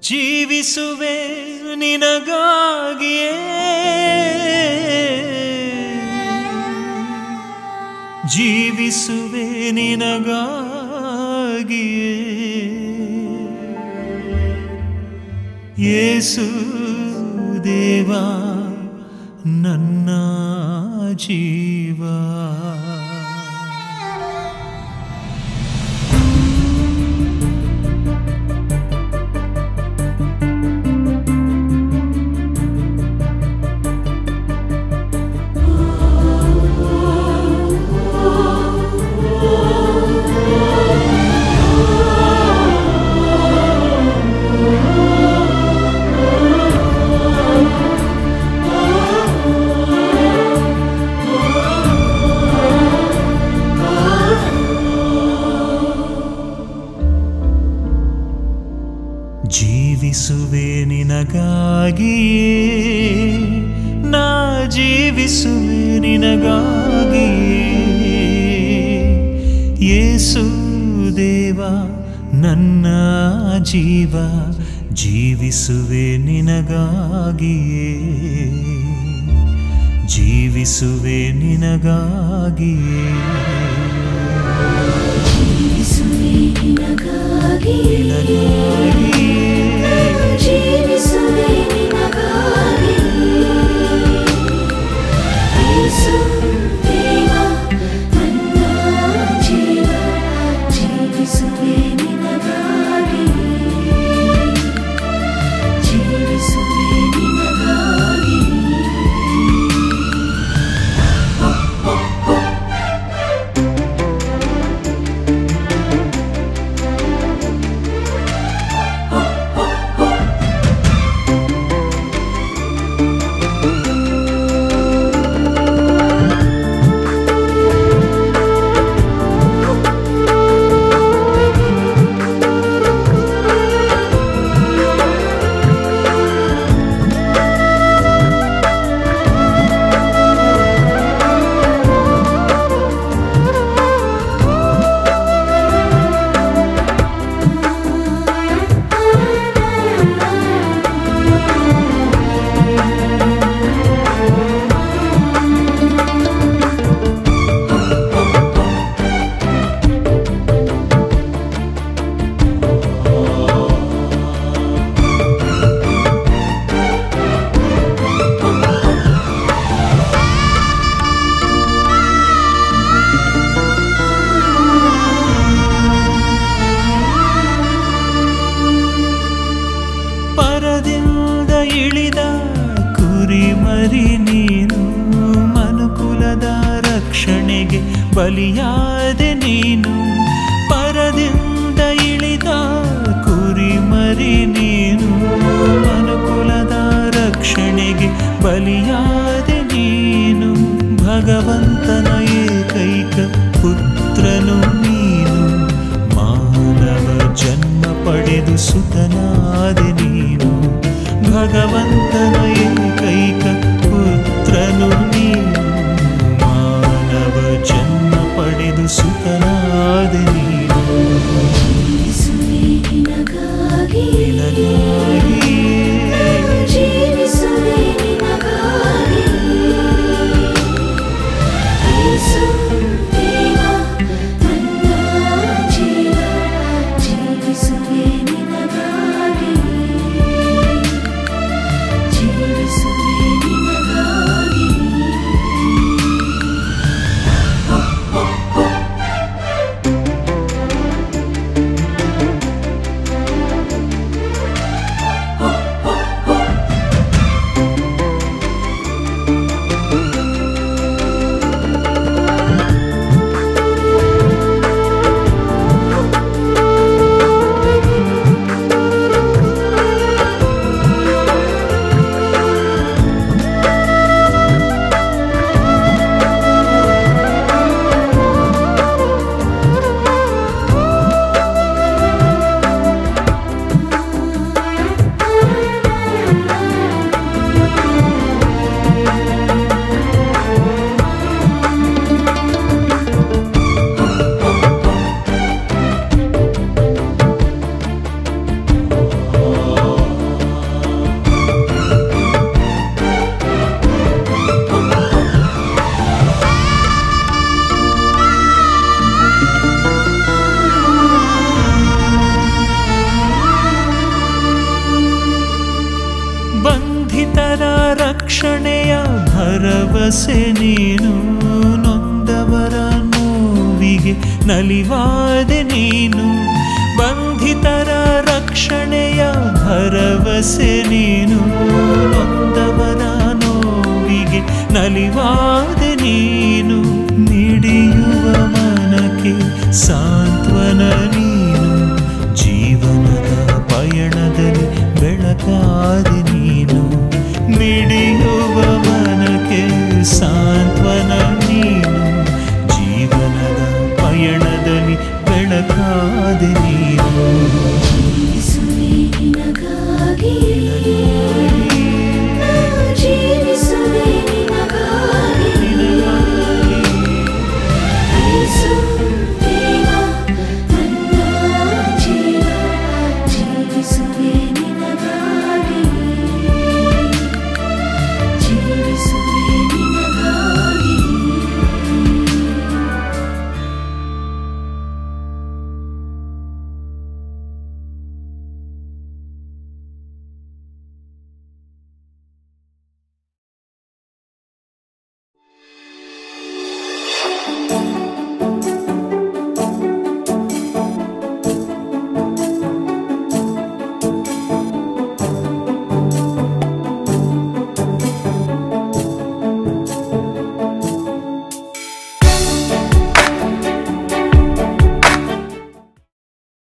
ಜೀವಿಸುವೆ ನಿನಗಾಗಿಯೇ ಜೀವಿಸುವೆ ನಿನಗಾಗಿಯೇ ಯೇಸು ದೇವಾ ನನ್ನ ಜೀವ ಜೀವಿಸುವೆ ನಿನಗಾಗಿಯೇ ನಾ ಜೀವಿಸುವೆ ನಿನಗಾಗಿಯೇ ಯೇಸು ದೇವ ನನ್ನ ಜೀವ ಜೀವಿಸುವೆ ನಿನಗಾಗಿಯೇ ಜೀವಿಸುವೆ ನಿನಗಾಗಿಯೇ ಜೀವಿಸುವೆ ನಿನಗಾಗಿಯೇ. ಜೀವಿಸುವೆ ನಿನಗಾಗಿಯೇ. ಯೇಸು ದೇವ ನನ್ನ ಜೀವ ಜೀವಿಸುವೆ ನಿನಗಾಗಿಯೇ. ಜೀವಿಸುವೆ ನಿನಗಾಗಿಯೇ. ಪರದಿಂದ ಇಳಿದ ಕುರಿಮರಿ ನೀನು ಮನುಕುಲದ ರಕ್ಷಣೆಗೆ ಬಲಿಯಾದೆ ನೀನು ಪರದಿಂದ ಇಳಿದ ಕುರಿಮರಿ ನೀನು ಮನುಕುಲದ ರಕ್ಷಣೆಗೆ ಬಲಿಯಾದೆ ನೀನು ಭಗವಂತನ ಏಕೈಕ ಪುತ್ರನು ನೀನು ಮಾನವ ಜನ್ಮ ಪಡೆದು ಸುತನಾದೆ ನೀನು ಭಗವಂತನ ಏಕೈಕ ಪುತ್ರನು ನೀನು ಮಾನವ ಜನ್ಮ ಪಡೆದು ಸುತನಾದೆ ನೀನು ಜೀವಿಸುವೆ ನಿನಗಾಗಿಯೇ. ನಿನಗಾಗಿಯೇ ಜೀವಿಸುವೆ ನಿನಗಾಗಿಯೇ. ಭರವಸೆ ನೀನು ನೊಂದವರ ನೋವಿಗೆ ನಲಿವಾದೆ ನೀನು ಬಂಧಿತರ ರಕ್ಷಣೆಯ ಭರವಸೆ ನೀನು ನೊಂದವರ ನೋವಿಗೆ ನಲಿವಾದೆ ನೀನು ಮಿಡಿಯುವ ಮನಕ್ಕೆ ಸಾಂತ್ವನ ನೀ